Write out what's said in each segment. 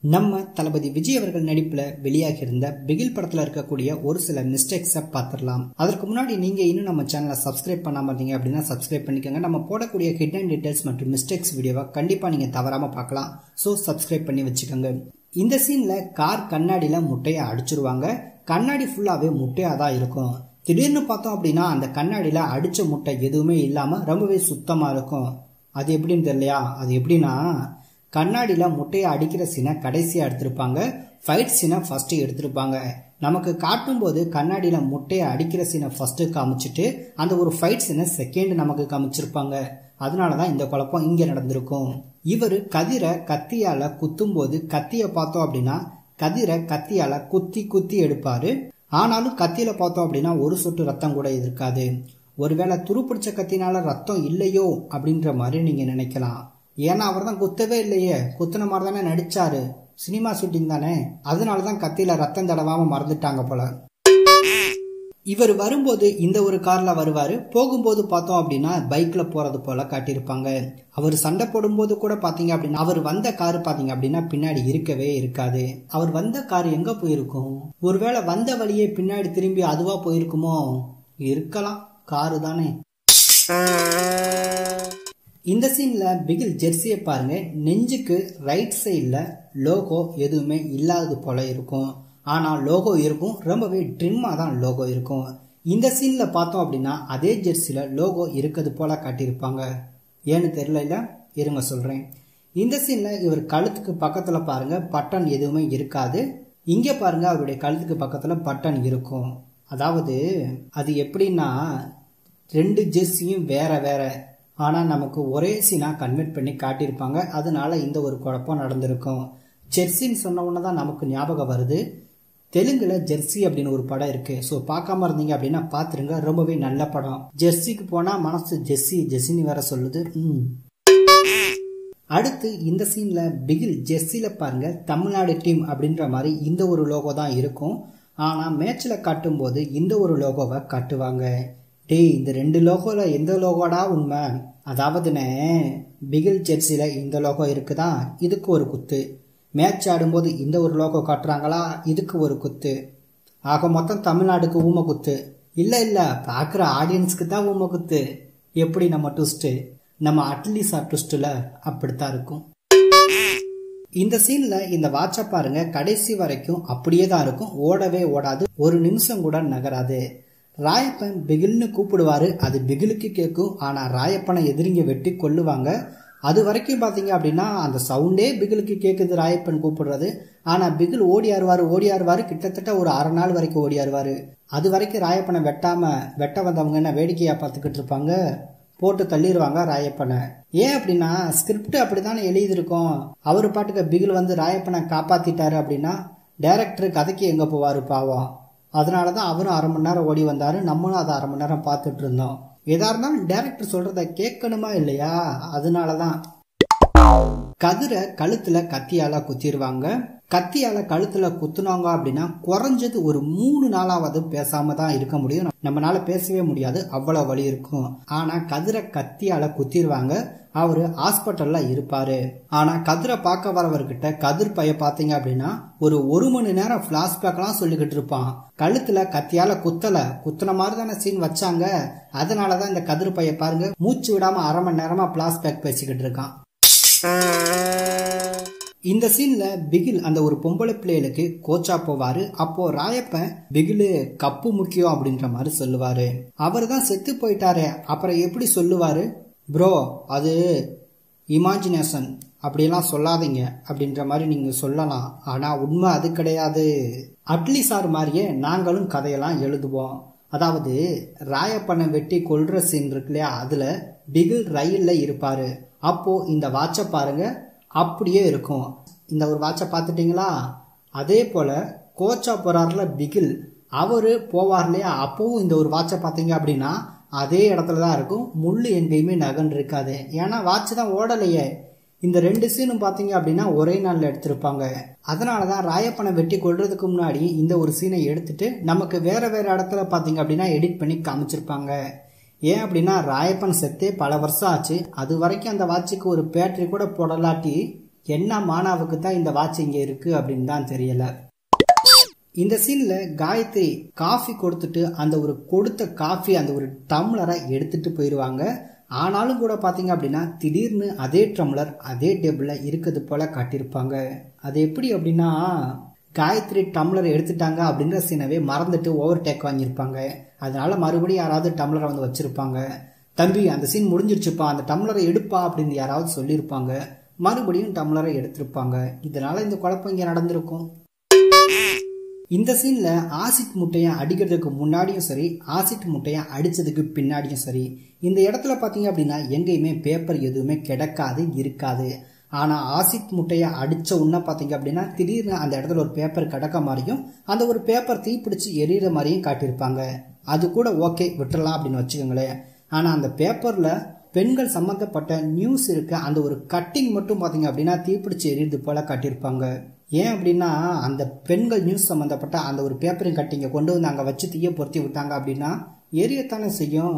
நம்ம தளபதி விஜய் அவர்கள் நடிப்புல வெளியாகி இருந்த பிகில் படத்துல இருக்கக்கூடிய ஒரு சில மிஸ்டேக்ஸை பார்த்துடலாம் அதற்கு முன்னாடி நீங்க இன்னும் நம்ம சேனலை சப்ஸ்கிரைப் பண்ணாம இருந்தீங்க அப்படின்னா சப்ஸ்கிரைப் பண்ணிக்கோங்க நம்ம போடக்கூடிய ஹிடன் டீடைல்ஸ் மற்றும் மிஸ்டேக்ஸ் வீடியோவை கண்டிப்பா நீங்க தவறாம பார்க்கலாம் ஸோ சப்ஸ்கிரைப் பண்ணி வச்சுக்கோங்க இந்த சீன்ல கார் கண்ணாடியில முட்டையை அடிச்சிருவாங்க கண்ணாடி ஃபுல்லாவே முட்டையா தான் இருக்கும் திடீர்னு பார்த்தோம் அப்படின்னா அந்த கண்ணாடியில அடிச்ச முட்டை எதுவுமே இல்லாம ரொம்பவே சுத்தமா இருக்கும் அது எப்படின்னு தெரியலையா அது எப்படின்னா கண்ணாடியில் முட்டையை அடிக்கிற சீனை கடைசியாக எடுத்திருப்பாங்க ஃபைட் சீனை ஃபஸ்ட்டு எடுத்திருப்பாங்க நமக்கு காட்டும்போது கண்ணாடியில் முட்டையை அடிக்கிற சீனை ஃபஸ்ட்டு காமிச்சிட்டு அந்த ஒரு ஃபைட் சீனை செகண்ட் நமக்கு காமிச்சிருப்பாங்க அதனால தான் இந்த குழப்பம் இங்கே நடந்திருக்கும் இவர் கதிரை கத்தியால் குத்தும்போது கத்தியை பார்த்தோம் அப்படின்னா கதிரை கத்தியால் குத்தி குத்தி எடுப்பாரு ஆனாலும் கத்தியில பார்த்தோம் அப்படின்னா ஒரு சொட்டு ரத்தம் கூட இருக்காது ஒருவேளை துருப்பிடிச்ச கத்தினால ரத்தம் இல்லையோ அப்படின்ற மாதிரி நீங்க நினைக்கலாம் ஏன்னா அவர் தான் குத்தவே இல்லையே குத்துன மாதிரி தானே நடிச்சாரு சினிமா ஷூட்டிங் தானே அதனால தான் கத்தியில ரத்தம் தடவாம மறந்துட்டாங்க போல இவர் வரும்போது இந்த ஒரு கார்ல வருவாரு போகும்போது பார்த்தோம் அப்படின்னா பைக்ல போறது போல காட்டியிருப்பாங்க அவர் சண்டை போடும்போது கூட பாத்தீங்க அப்படின்னா அவர் வந்த கார் பாத்தீங்க அப்படின்னா பின்னாடி இருக்கவே இருக்காது அவர் வந்த கார் எங்க போயிருக்கும் ஒருவேளை வந்த வழியே பின்னாடி திரும்பி அதுவா போயிருக்குமோ இருக்கலாம் காரு தானே இந்த சீன்ல பிகில் ஜெர்சியை பாருங்க நெஞ்சுக்கு ரைட் சைட்ல லோகோ எதுவுமே இல்லாதது போல இருக்கும் ஆனா லோகோ இருக்கும் ரொம்பவே ட்ரிம்மா தான் லோகோ இருக்கும் இந்த சீன்ல பார்த்தோம் அப்படின்னா அதே ஜெர்சியில லோகோ இருக்கிறது போல காட்டியிருப்பாங்க ஏன்னு தெரியல இல்ல இருங்க சொல்றேன் இந்த சீன்ல இவர் கழுத்துக்கு பக்கத்துல பாருங்க பட்டன் எதுவுமே இருக்காது இங்க பாருங்க அவருடைய கழுத்துக்கு பக்கத்துல பட்டன் இருக்கும் அதாவது அது எப்படின்னா ரெண்டு ஜெர்சியும் வேற வேற ஆனால் நமக்கு ஒரே சீனாக கன்வெர்ட் பண்ணி காட்டியிருப்பாங்க அதனால இந்த ஒரு குழப்பம் நடந்திருக்கும் ஜெர்சின்னு சொன்ன உடனே தான் நமக்கு ஞாபகம் வருது தெலுங்குல ஜெர்சி அப்படின்னு ஒரு படம் இருக்கு ஸோ பார்க்காம இருந்தீங்க அப்படின்னா பார்த்துருங்க ரொம்பவே நல்ல படம் ஜெர்சிக்கு போனால் மனசு ஜெர்சி ஜெர்சின்னு வேற சொல்லுது ம் அடுத்து இந்த சீன்ல பிகில் ஜெர்சில பாருங்க தமிழ்நாடு டீம் அப்படின்ற மாதிரி இந்த ஒரு லோகோ தான் இருக்கும் ஆனா மேட்ச்ல காட்டும் போது இந்த ஒரு லோகோவை காட்டுவாங்க டேய் இந்த ரெண்டு லோகோல எந்த லோகோடா உண்மை அதாவதுனே பிகில் ஜெர்சில இந்த லோகோ இருக்குதா இதுக்கு ஒரு குத்து மேட்ச் ஆடும்போது இந்த ஒரு லோகோ காட்டுறாங்களா இதுக்கு ஒரு குத்து ஆக மொத்தம் தமிழ்நாடுக்கு ஊம குத்து இல்ல இல்ல பாக்குற ஆடியன்ஸ்க்கு தான் ஊம குத்து எப்படி நம்ம ட்விஸ்ட் நம்ம அட்லீஸ்ட் ட்விஸ்ட்ல அப்படித்தான் இருக்கும் இந்த சீன்ல இந்த வாட்சை பாருங்க கடைசி வரைக்கும் அப்படியே தான் இருக்கும் ஓடவே ஓடாது ஒரு நிமிஷம் கூட நகராது ராயப்பன் பிகில்னு கூப்பிடுவாரு அது பிகிலுக்கு கேட்கும் ஆனா ராயப்பனை எதிரிங்க வெட்டி கொல்லுவாங்க அது வரைக்கும் பாத்தீங்க அப்படின்னா அந்த சவுண்டே பிகிலுக்கு கேட்குது ராயப்பன் கூப்பிடுறது ஆனா பிகில் ஓடியாருவாரு ஓடியாருவாரு கிட்டத்தட்ட ஒரு அரை நாள் வரைக்கும் ஓடியாருவாரு அது வரைக்கும் ராயப்பனை வெட்டாம வெட்ட வந்தவங்க என்ன வேடிக்கையா பார்த்துக்கிட்டு இருப்பாங்க போட்டு தள்ளிடுவாங்க ராயப்பனை ஏன் அப்படின்னா ஸ்கிரிப்ட் அப்படித்தானே எழுதியிருக்கோம் அவர் பாட்டுக்கு பிகில் வந்து ராயப்பனை காப்பாத்திட்டாரு அப்படின்னா டைரக்டர் கதைக்கு எங்க போவாரு பாவம் அதனால தான் அவரும் அரை மணி நேரம் ஓடி வந்தாரு நம்மளும் அதை அரை மணி நேரம் பார்த்துட்டு இருந்தோம் எதா இருந்தாலும் டேரக்டர் சொல்றத கேட்கணுமா இல்லையா அதனால தான் கதிரை கழுத்துல கத்தியால குத்திடுவாங்க கத்தியால கழுத்துல குத்துனாங்க அப்படின்னா குறைஞ்சது ஒரு மூணு நாளாவது பேசாம தான் இருக்க முடியும் நம்மளால பேசவே முடியாது அவ்வளவு வலி இருக்கும் ஆனா கதிரை கத்தியால குத்திடுவாங்க அவரு ஹாஸ்பிட்டல்ல இருப்பாரு ஆனா கதிரை பார்க்க வரவர்கிட்ட கதிர் பைய பாத்தீங்க அப்படின்னா ஒரு ஒரு மணி நேரம் பிளாஷ்பேக்லாம் சொல்லிக்கிட்டு இருப்பான் கழுத்துல கத்தியால குத்தல குத்துன மாதிரி தானே சீன் வச்சாங்க அதனாலதான் இந்த கதிர் பைய பாருங்க மூச்சு விடாம அரை மணி நேரமா பிளாஷ்பேக் பேசிக்கிட்டு இருக்கான் இந்த சீன்ல பிகில் அந்த ஒரு பொம்பளை பிள்ளைகளுக்கு கோச்சா போவாரு அப்போ ராயப்பன் பிகிலு கப்பு முக்கியம் அப்படின்ற மாதிரி சொல்லுவாரு அவர் தான் செத்து போயிட்டாரு அப்புறம் எப்படி சொல்லுவாரு ப்ரோ அது இமேஜினேஷன் அப்படியெல்லாம் சொல்லாதீங்க அப்படின்ற மாதிரி நீங்க சொல்லலாம் ஆனா உண்மை அது கிடையாது அட்லி சார் மாதிரியே நாங்களும் கதையெல்லாம் எழுதுவோம் அதாவது ராயப்பனை வெட்டி கொல்ற சீன் இருக்கு இல்லையா அதுல பிகில் ரயில்ல இருப்பாரு அப்போ இந்த வாட்சை பாருங்க அப்படியே இருக்கும் இந்த ஒரு வாட்சை பார்த்துட்டீங்களா அதே போல கோச்சா போறாருல பிகில் அவரு போவார் இல்லையா அப்பவும் இந்த ஒரு வாட்சை பார்த்தீங்க அப்படின்னா அதே இடத்துல தான் இருக்கும் முள்ளு எங்கேயுமே நகன் இருக்காது ஏன்னா வாட்ச் தான் ஓடலையே இந்த ரெண்டு சீனும் பார்த்தீங்க அப்படின்னா ஒரே நாளில் எடுத்திருப்பாங்க அதனால தான் ராயப்பனை வெட்டி கொள்றதுக்கு முன்னாடி இந்த ஒரு சீனை எடுத்துட்டு நமக்கு வேற வேற இடத்துல பார்த்தீங்க அப்படின்னா எடிட் பண்ணி காமிச்சிருப்பாங்க ஏன் அப்படின்னா ராயப்பன் செத்தே பல வருஷம் ஆச்சு அது வரைக்கும் அந்த வாட்சுக்கு ஒரு பேட்டரி கூட போடலாட்டி என்ன மானாவுக்கு தான் இந்த வாட்ச் இங்க இருக்கு அப்படின்னு தான் தெரியல இந்த சீன்ல காயத்ரி காஃபி கொடுத்துட்டு அந்த ஒரு கொடுத்த காஃபி அந்த ஒரு டம்ளரை எடுத்துட்டு போயிடுவாங்க ஆனாலும் கூட பாத்தீங்க அப்படின்னா திடீர்னு அதே டம்ளர் அதே டேபிள்ல இருக்கிறது போல காட்டியிருப்பாங்க அது எப்படி அப்படின்னா காயத்ரி டம்ளர் எடுத்துட்டாங்க அப்படின்ற சீனவே மறந்துட்டு ஓவர் டேக் வாங்கியிருப்பாங்க அதனால மறுபடியும் யாராவது டம்ளரை வந்து வச்சிருப்பாங்க தம்பி அந்த சீன் முடிஞ்சிருச்சுப்பா அந்த டம்ளரை எடுப்பா அப்படின்னு யாராவது சொல்லியிருப்பாங்க மறுபடியும் டம்ளரை எடுத்திருப்பாங்க இதனால இந்த குழப்பம் இங்க நடந்திருக்கும் இந்த சீன்ல ஆசிட் முட்டையை அடிக்கிறதுக்கு முன்னாடியும் சரி ஆசிட் முட்டையை அடிச்சதுக்கு பின்னாடியும் சரி இந்த இடத்துல பாத்தீங்க அப்படின்னா எங்கேயுமே பேப்பர் எதுவுமே கிடைக்காது இருக்காது ஆனா ஆசிட் முட்டையை அடிச்ச உடனே பாத்தீங்க அப்படின்னா திடீர்னு அந்த இடத்துல ஒரு பேப்பர் கிடக்க மாதிரியும் அந்த ஒரு பேப்பர் தீப்பிடிச்சு எரியிற மாதிரியும் காட்டியிருப்பாங்க அது கூட ஓகே விட்டுறலாம் அப்படின்னு வச்சுக்கோங்களேன் ஆனா அந்த பேப்பர்ல பெண்கள் சம்பந்தப்பட்ட நியூஸ் இருக்க அந்த ஒரு கட்டிங் மட்டும் பாத்தீங்க அப்படின்னா தீப்பிடிச்சு எரியுது போல காட்டியிருப்பாங்க ஏன் அப்படின்னா அந்த பெண்கள் நியூஸ் சம்பந்தப்பட்ட அந்த ஒரு பேப்பரிங் கட்டிங்கை கொண்டு வந்து அங்க வச்சு தீய பொருத்தி விட்டாங்க அப்படின்னா எரியத்தானே செய்யும்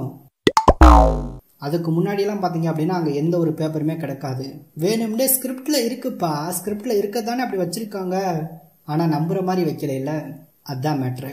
அதுக்கு முன்னாடியெல்லாம் பார்த்தீங்க அப்படின்னா அங்கே எந்த ஒரு பேப்பருமே கிடைக்காது வேணும்னே ஸ்கிரிப்டில் இருக்குப்பா ஸ்கிரிப்டில் இருக்க தானே அப்படி வச்சிருக்காங்க ஆனால் நம்புற மாதிரி வைக்கல இல்ல அதுதான் மேட்ரு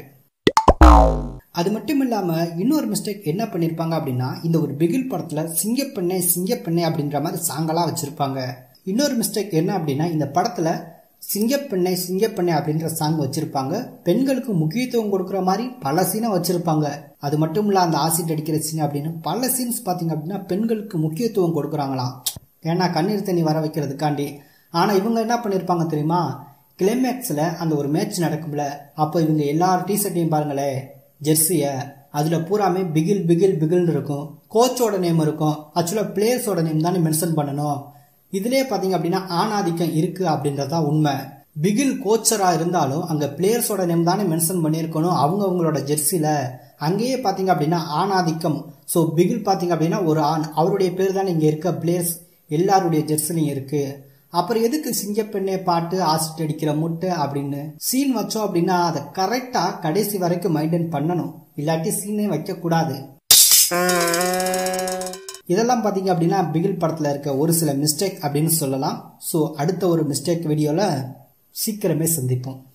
அது மட்டும் இல்லாமல் இன்னொரு மிஸ்டேக் என்ன பண்ணியிருப்பாங்க அப்படின்னா இந்த ஒரு பிகில் படத்தில் சிங்கப்பெண்ணே சிங்கப்பெண்ணே அப்படின்ற மாதிரி சாங்கெல்லாம் வச்சிருப்பாங்க இன்னொரு மிஸ்டேக் என்ன அப்படின்னா இந்த படத்தில் சிங்கப்பெண்ணை சிங்கப்பெண்ணை அப்படின்ற சாங் வச்சிருப்பாங்க பெண்களுக்கு முக்கியத்துவம் கொடுக்குற மாதிரி பல சீனை வச்சிருப்பாங்க அது மட்டும் இல்ல அந்த ஆசிட் அடிக்கிற சீன் அப்படின்னு பல சீன்ஸ் பாத்தீங்க அப்படின்னா பெண்களுக்கு முக்கியத்துவம் கொடுக்குறாங்களாம் ஏன்னா கண்ணீர் தண்ணி வர வைக்கிறதுக்காண்டி ஆனா இவங்க என்ன பண்ணிருப்பாங்க தெரியுமா கிளைமேக்ஸ்ல அந்த ஒரு மேட்ச் நடக்கும்ல அப்போ இவங்க எல்லார் டிஷர்ட்டையும் பாருங்களேன் ஜெர்சிய அதுல பூராமே பிகில் பிகில் பிகில்னு இருக்கும் கோச்சோட நேம் இருக்கும் ஆக்சுவலா பிளேயர்ஸோட நேம் தானே மென்ஷன் பண்ணணும் இதுலயே பாத்தீங்க அப்படின்னா ஆணாதிக்கம் இருக்கு அப்படின்றதா உண்மை பிகில் கோச்சரா இருந்தாலும் அங்க பிளேயர்ஸோட நேம் தானே மென்ஷன் பண்ணியிருக்கணும் அவங்க அவங்களோட ஜெர்சில அங்கேயே பாத்தீங்க அப்படின்னா ஆணாதிக்கம் ஸோ பிகில் பாத்தீங்க அப்படின்னா ஒரு ஆண் அவருடைய பேர் தானே இங்க இருக்க பிளேயர்ஸ் எல்லாருடைய ஜெர்சிலையும் இருக்கு அப்புறம் எதுக்கு சிங்கப்பெண்ணே பாட்டு ஆசிட் அடிக்கிற முட்டை அப்படின்னு சீன் வச்சோம் அப்படின்னா அதை கரெக்டா கடைசி வரைக்கும் மெயின்டைன் பண்ணணும் இல்லாட்டி சீனே வைக்க கூடாது இதெல்லாம் பார்த்தீங்க அப்படின்னா பிகில் படத்தில் இருக்க ஒரு சில மிஸ்டேக் அப்படின்னு சொல்லலாம் ஸோ அடுத்த ஒரு மிஸ்டேக் வீடியோவில் சீக்கிரமே சந்திப்போம்